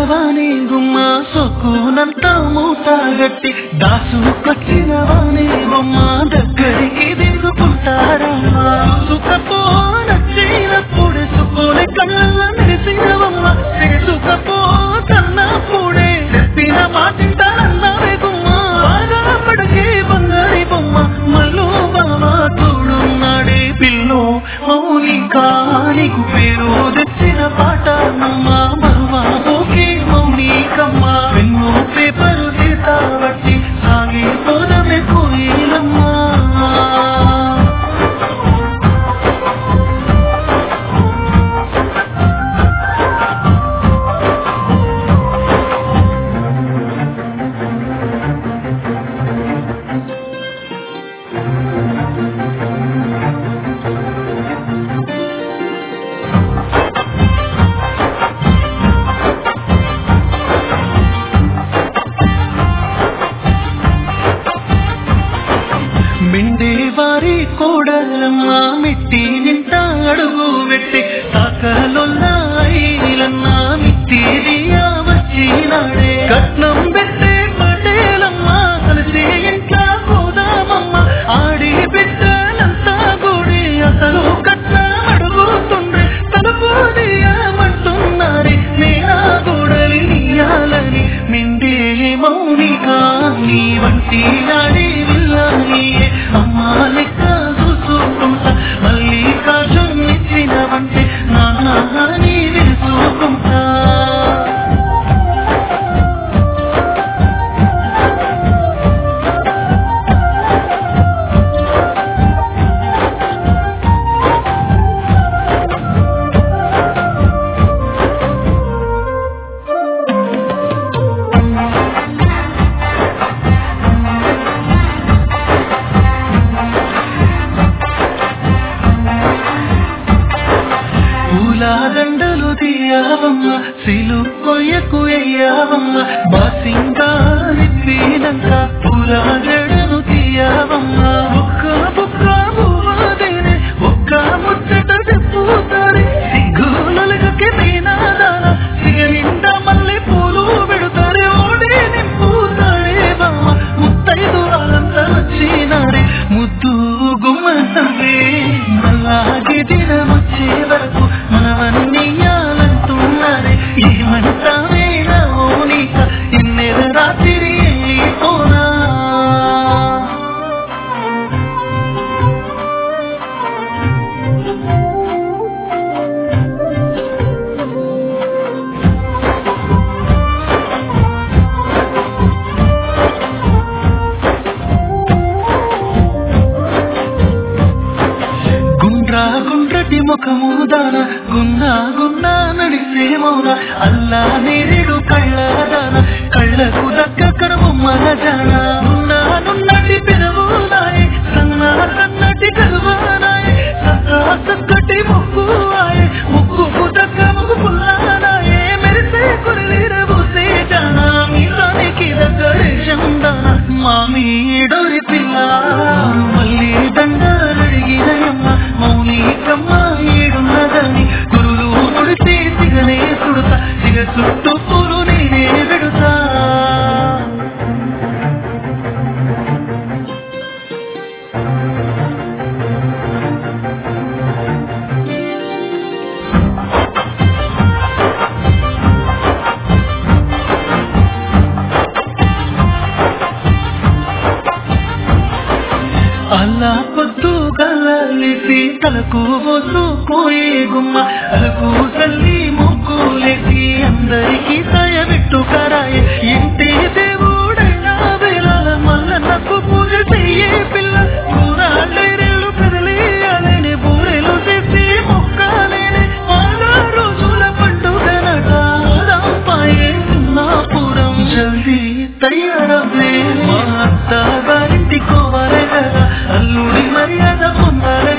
వాణి గుమ్మ సొక్కునంత మూటగట్టి దాసుకొచ్చిన వాణి బొమ్మ దగ్గరికి దిగుకుంటారమ్మా సుఖపో నచ్చినప్పుడు సుఖోని కళ్ళ మెరిసినవమ్మ సిగుసుకపో కన్నప్పుడే చెప్పిన మాటింటానన్నావే గుమ్మ బాగా పడకే బంగారి బొమ్మ మల్లో బావా తోడున్నాడే పిల్లో మౌనిక నీకు పేరు తెచ్చిన పాట నమ్మ మరువా ఓకే మౌనికమ్మ పెన్ను పేపరు సీతా బట్టి సాగి పోదమే కోయిలమ్మా మిండే వారి కోడలమ్మ మిట్టి నింట అడుగు పెట్టి తాకలొల్లాయిలన్న మిట్టి వచ్చినాడే కట్నం పెట్టే పటేలమ్మ కలిసి ఇంట్లో పోదామమ్మ ఆడి బిడ్డలంతా గుడి అసలు కట్నం అడుగుతుండ్రి తలుపు తీయమంటున్నారే నేనా గోడలి నీయాలని మిండే మౌనిక నీ వంటి నాడి విల్లాని అమ్మా లెక్క చూసుకుంటా మళ్ళీ కాశం ఇచ్చిన వంటి నాన్న నీ విసుకుంటా పూలదండలు తీయవమ్మ సిలు కొయ్యకు ఎయ్యవమ్మ బాసింగా నిప్పినంక పూల జడను తీయవమ్మ ఒక్క బుక్క పువ్వదేనే ఒక్క ముచ్చట చెప్పుతారే సిగ్గు నలుగుకి మీనాదాన సిగ నిండా మళ్ళీ పూలు పెడతారే ఓడి నింపుతాడే బామ్మ ముత్తైదు వాళ్ళంతా వచ్చినారే ముద్దు గుమ్మసందే మళ్ళాగే దినమొచ్చే వరకు మనవన్నీయాలంటున్నారే ఏమంటావే నా ఓనిక ఇన్నెల రాత్రి వెళ్ళిపోనా గుండ్రా గుండ్రటి ముఖము దాన గున్నా గున్నా నడిసే మౌన అల్లా నేరేడు కళ్ళ దాన కళ్ళకు దక్క కరువు మన జాన నున్నా నున్నటి పెదవులాయే సన్నా సన్నటి కలువానాయే సక్కా సక్కటి ముక్కు ఆయే ముక్కుకు దక్క ముక్కు పుల్లానాయే మెరిసే కొరిలీర బూసే జాన మీసానికి దగ్గరే చందాన మామీడోరి పిల్ల మళ్ళీ దండలడిగినయమ్మ మౌనికమ్మ ఏడున్నదని గురులు ముడితే సిగనే సుడతా సిగ చుట్టూ పూలు నేనే పెడుతా అల్లా పొద్దు గల్లేసి తలకు పోసుకోయే గుమ్మ అలకు తల్లి ముక్కులేసి అందరికీ సయబెట్టు కరాయి ఇంటి దేవుడైనా వేళ మల్లన్నకు పూజ చెయ్యే పిల్ల కూరాళ్ళేరెళ్ళు కదిలేయాలని బూరెలు చేసి మొక్కాలేని వాళ్ళ రోజుల పండుగనట పాయే సున్నాపురం జల్దీ తయారవే మా అత్త గారింటి కోవలే కదా అల్లుడి మర్యాద పొందాలే